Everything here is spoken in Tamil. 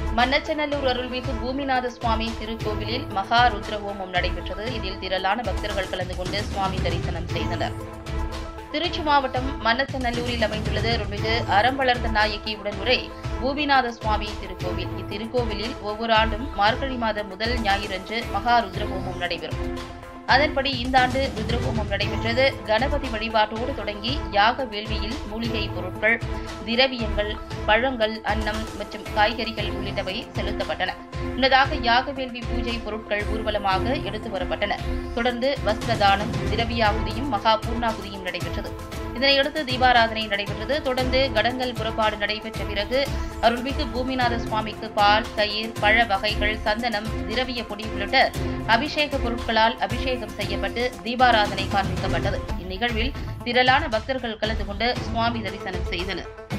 மன்னச்சநல்லூர் அருள்மிகு பூமிநாத சுவாமி திருக்கோவிலில் மகா ருத்ர ஹோமம் நடைபெற்றது இதில் திரளான பக்தர்கள் கலந்து கொண்டு சுவாமி தரிசனம் செய்தனர் திருச்சி மாவட்டம் மன்னச்சநல்லூரில் அமைந்துள்ளது அருள்மிகு அறம் வளர்ந்த நாயகி உடனுரை பூமிநாத சுவாமி திருக்கோவில் இத்திருக்கோவிலில் ஒவ்வொரு ஆண்டும் மார்கழி மாத முதல் ஞாயிறன்று மகா ருத்ர ஹோமம் நடைபெறும் அதன்படி இந்த ஆண்டு ருத்ரஹோமம் நடைபெற்றது கணபதி வழிபாட்டோடு தொடங்கி யாக வேள்வியில் மூலிகை பொருட்கள் திரவியங்கள் பழங்கள் அன்னம் மற்றும் காய்கறிகள் உள்ளிட்டவை செலுத்தப்பட்டன முன்னதாக யாக வேள்வி பூஜை பொருட்கள் ஊர்வலமாக எடுத்து வரப்பட்டன தொடர்ந்து வஸ்திர தானம் திரவியாகுதியும் மகா பூர்ணாகுதியும் நடைபெற்றது இதனையடுத்து தீபாராதனை நடைபெற்றது தொடர்ந்து கடங்கல் புறப்பாடு நடைபெற்ற பிறகு அருள்மிகு பூமிநாத சுவாமிக்கு பால் தயிர் பழ வகைகள் சந்தனம் திரவிய பொடி உள்ளிட்ட அபிஷேக பொருட்களால் அபிஷேகம் செய்யப்பட்டு தீபாராதனை காண்பிக்கப்பட்டது இந்நிகழ்வில் திரளான பக்தர்கள் கலந்து கொண்டு சுவாமி தரிசனம் செய்தனர்